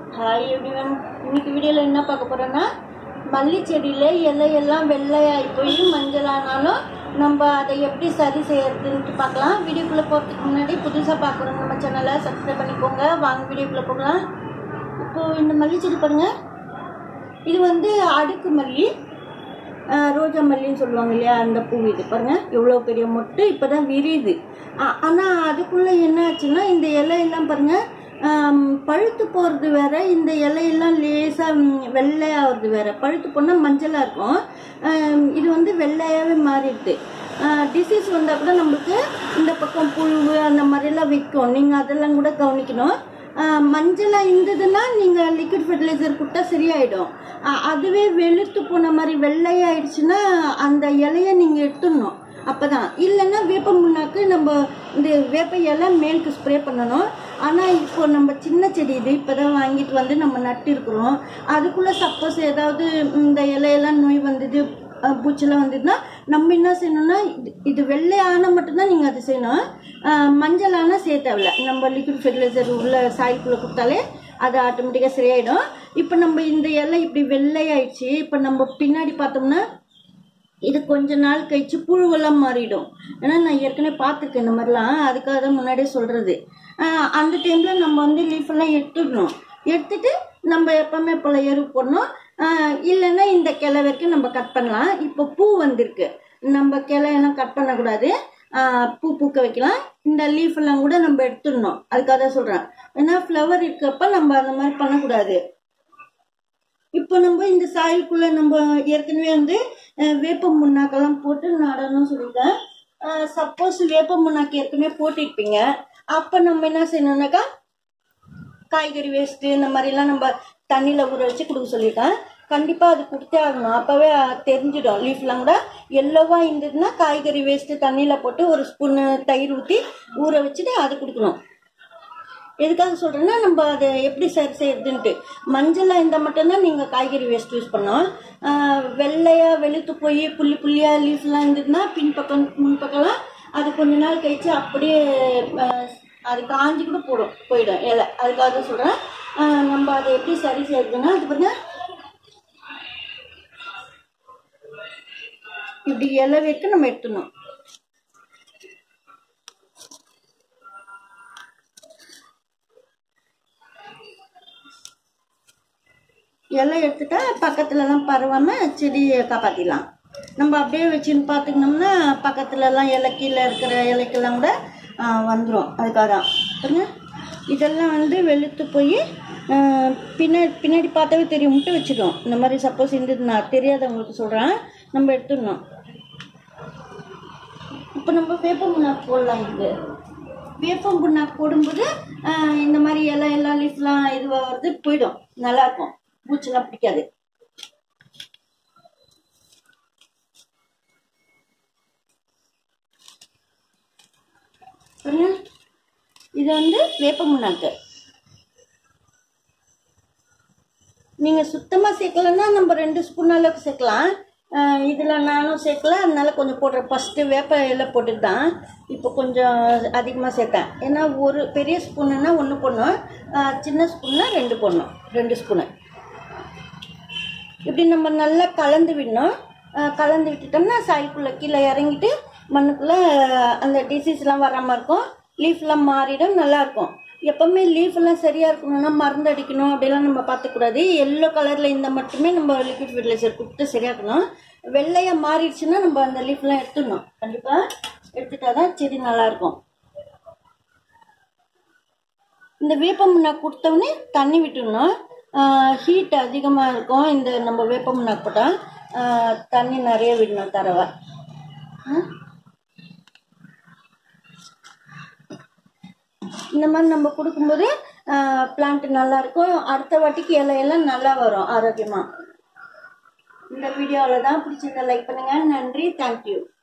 Hi everyone இன்னைக்கு வீடியோவில் என்ன பார்க்க போகிறோன்னா மல்லி செடியில் இலையெல்லாம் வெள்ளையாகி போய் மஞ்சள் ஆனாலும் நம்ம அதை எப்படி சரி செய்யறதுன்ட்டு பார்க்கலாம் வீடியோக்குள்ளே போகிறதுக்கு முன்னாடி புதுசாக பார்க்குறோம் நம்ம சேனலை சப்ஸ்கிரைப் பண்ணிக்கோங்க வாங்க வீடியோக்குள்ளே போகலாம் இப்போது இந்த மல்லி செடி பாருங்கள் இது வந்து அடுக்கு மல்லி ஆஹ் ரோஜா மல்லின்னு சொல்லுவாங்க இல்லையா அந்த பூ இது பாருங்க எவ்வளோ பெரிய மொட்டு இப்போதான் விரியுது ஆ- ஆனா அதுக்குள்ள என்ன ஆச்சுன்னா இந்த இலையெல்லாம் பாருங்க ஆம், பழுத்து போறது வேற இந்த இலையெல்லாம் லேசா ம், வெள்ளையாகிறது வேற பழுத்து போனா மஞ்சளா இருக்கும் ஆம், இது வந்து வெள்ளையாவே மாறிடுது டிசீஸ் வந்தா கூட நம்மளுக்கு இந்த பக்கம் புழு அந்த மாதிரிலாம் வைக்கும் நீங்க அதெல்லாம் கூட கவனிக்கணும் ஆஹ் மஞ்சளா இருந்ததுன்னா நீங்க லிக்விட் ஃபெர்டிலைசர் கொடுத்தா சரியாயிடும் ஆஹ் அதுவே வெளுத்து போன மாதிரி வெள்ளையாயிடுச்சுன்னா அந்த இலைய நீங்க எடுத்துடணும் அப்பதான் இல்லைன்னா வேப்ப முன்னாக்கு நம்ம இந்த வேப்ப இலை மேலுக்கு ஸ்ப்ரே பண்ணணும் ஆனா இப்போ நம்ம சின்ன செடி இது இப்பதான் வாங்கிட்டு வந்து நம்ம நட்டு இருக்கிறோம் அதுக்குள்ள சப்போஸ் ஏதாவது இந்த இலையெல்லாம் நோய் வந்தது அஹ் பூச்சிலாம் வந்ததுன்னா நம்ம என்ன செய்யணும்னா இது- இது வெள்ளை ஆனால் மட்டும்தான் நீங்கள் அது செய்யணும் அஹ் மஞ்சள் ஆனால் செய்ய தேவையில்ல நம்ம லிக்விட் ஃபெர்டிலைசர் உள்ள சாயலுக்குள்ளே கொடுத்தாலே அது ஆட்டோமேட்டிக்காக சரியாயிடும் இப்போ நம்ம இந்த இலை இப்படி வெள்ளையாயிடுச்சு இப்போ நம்ம பின்னாடி பார்த்தோம்னா இது கொஞ்ச நாள் கழிச்சு புழுவெல்லாம் மாறிடும் ஏன்னா நான் ஏற்கனவே பார்த்துருக்கேன் இந்த மாதிரிலாம் அதுக்காக தான் முன்னாடியே சொல்கிறது அந்த டைமில் நம்ம வந்து லீஃப் எல்லாம் எடுத்துடணும் எடுத்துட்டு நம்ம எப்பவுமே போல எரு போடணும் ஆஹ் இல்லைன்னா இந்த கிளை வரைக்கும் நம்ம கட் பண்ணலாம் இப்போ பூ வந்திருக்கு நம்ம கிளையெல்லாம் கட் பண்ணக்கூடாது ஆஹ் பூ பூக்க வைக்கலாம் இந்த லீஃப் எல்லாம் கூட நம்ம எடுத்துடணும் அதுக்காக தான் சொல்கிறேன் ஏன்னா ஃப்ளவர் இருக்கப்ப நம்ம அந்த மாதிரி பண்ணக்கூடாது இப்போ நம்ம இந்த சாயலுக்குள்ள நம்ம ஏற்கனவே வந்து அஹ், வேப்ப முன்னாக்கெல்லாம் போட்டு நடணும்னு சொல்லிட்டேன் சப்போஸ் வேப்ப முன்னாக்கு ஏற்கனவே போட்டிருப்பீங்க அப்போ நம்ம என்ன செய்யணும்னாக்கா காய்கறி வேஸ்ட்டு இந்த மாதிரிலாம் நம்ம தண்ணியில் ஊற வச்சு கொடுக்க சொல்லியிருக்கேன் கண்டிப்பாக அது கொடுத்தே ஆகணும் அப்போவே தெரிஞ்சிடும் லீஃப்லாம் கூட எல்லோவாக இருந்ததுன்னா காய்கறி வேஸ்ட்டு தண்ணியில் போட்டு ஒரு ஸ்பூனு தயிர் ஊற்றி ஊற வச்சுட்டு அது கொடுக்கணும் எதுக்காக சொல்கிறேன்னா நம்ம அதை எப்படி சரி செய்யறதுன்ட்டு மஞ்சளாக இருந்தால் மட்டும்தான் நீங்கள் காய்கறி வேஸ்ட் யூஸ் பண்ணோம் ஆஹ் வெள்ளையா வெளுத்து போய் புள்ளி புள்ளியாக லீஃப்லாம் இருந்ததுன்னா பின்பக்கம் முன்பக்கம்லாம் அது கொஞ்ச நாள் கழிச்சு அப்படியே ஆஹ் அது காஞ்சி கூட போடும் போயிடும் இலை அதுக்காக தான் சொல்கிறேன் நம்ம அதை எப்படி சரி செய்யறதுன்னா அது பாருங்க இப்படி இலை வரைக்கும் நம்ம எடுத்துடணும் எல்லாம் எடுத்துட்டா பக்கத்துலலாம் பரவாம செடியை காப்பாற்றிடலாம் நம்ம அப்படியே வச்சுன்னு பார்த்துக்கணும்னா பக்கத்துலலாம் இலை கீழே இருக்கிற இலைக்கெல்லாம் கூட வந்துடும் அதுக்காக தான் பாருங்க இதெல்லாம் வந்து வெளுத்து போய் பின்னாடி பின்னாடி பார்த்தாவே தெரியும் முட்டை வச்சிடும் இந்த மாதிரி சப்போஸ் இருந்தது நான் தெரியாதவங்களுக்கு சொல்கிறேன் நம்ம எடுத்துடணும் இப்போ நம்ம வேப்பம் புண்ணாக்கு போடலாம் இது வேப்பம் புண்ணாக்கு போடும்போது ஆஹ், இந்த மாதிரி இலை எல்லாம் லீஃப்லாம் இதுவாக வருது போயிடும் நல்லா இருக்கும் பூச்செல்லாம் பிடிக்காது பாருங்க. இது வந்து வேப்ப புண்ணாக்கு நீங்கள் சுத்தமாக சேர்க்கலன்னா நம்ம ரெண்டு ஸ்பூன் அளவுக்கு சேர்க்கலாம் இதில் நானும் சேர்க்கல அதனால கொஞ்சம் போடுறேன் ஃபஸ்ட்டு வேப்ப இலை போட்டுட்டு தான் இப்போ கொஞ்சம் அதிகமாக சேர்த்தேன் ஏன்னா ஒரு பெரிய ஸ்பூனுன்னா ஒன்று போடணும் ஆஹ் சின்ன ஸ்பூன்னா ரெண்டு போடணும் ரெண்டு ஸ்பூனு இப்படி நம்ம நல்லா கலந்து விடணும் ஆஹ் கலந்து விட்டுட்டோம்னா சாய்க்குள்ளே கீழே இறங்கிட்டு மண்ணுக்குள்ளே அந்த டிசீஸ்லாம் வராமல் இருக்கும் லீஃப்லாம் மாறிடும் நல்லா இருக்கும் எப்பவுமே லீஃப் எல்லாம் சரியா இருக்கணும்னா மருந்து அடிக்கணும் அப்படிலாம் நம்ம பார்த்துக்கூடாது எல்லோ கலர்ல இந்த மட்டுமே நம்ம லிக்விட் ஃபெர்டிலைசர் கொடுத்து சரியாக்கணும் வெள்ளையா மாறிடுச்சுன்னா நம்ம அந்த லீஃப்லாம் எடுத்துடணும் கண்டிப்பா எடுத்துட்டாதான் செடி நல்லா இருக்கும் இந்த வேப்பமுன்னாக்கு கொடுத்தவொடனே தண்ணி விட்டுடணும் ஹீட் அதிகமாக இருக்கும் இந்த நம்ம வேப்பமுன்னாக்கு போட்டால் தண்ணி நிறைய விடணும் தரவா இந்த மாதிரி நம்ம கொடுக்கும்போது பிளான்ட் நல்லா இருக்கும் அடுத்த வாட்டிக்கு இலையெல்லாம் நல்லா வரும் ஆரோக்கியமாக இந்த வீடியோவில் தான் பிடிச்சிருந்தா லைக் பண்ணுங்கள் நன்றி தேங்க்யூ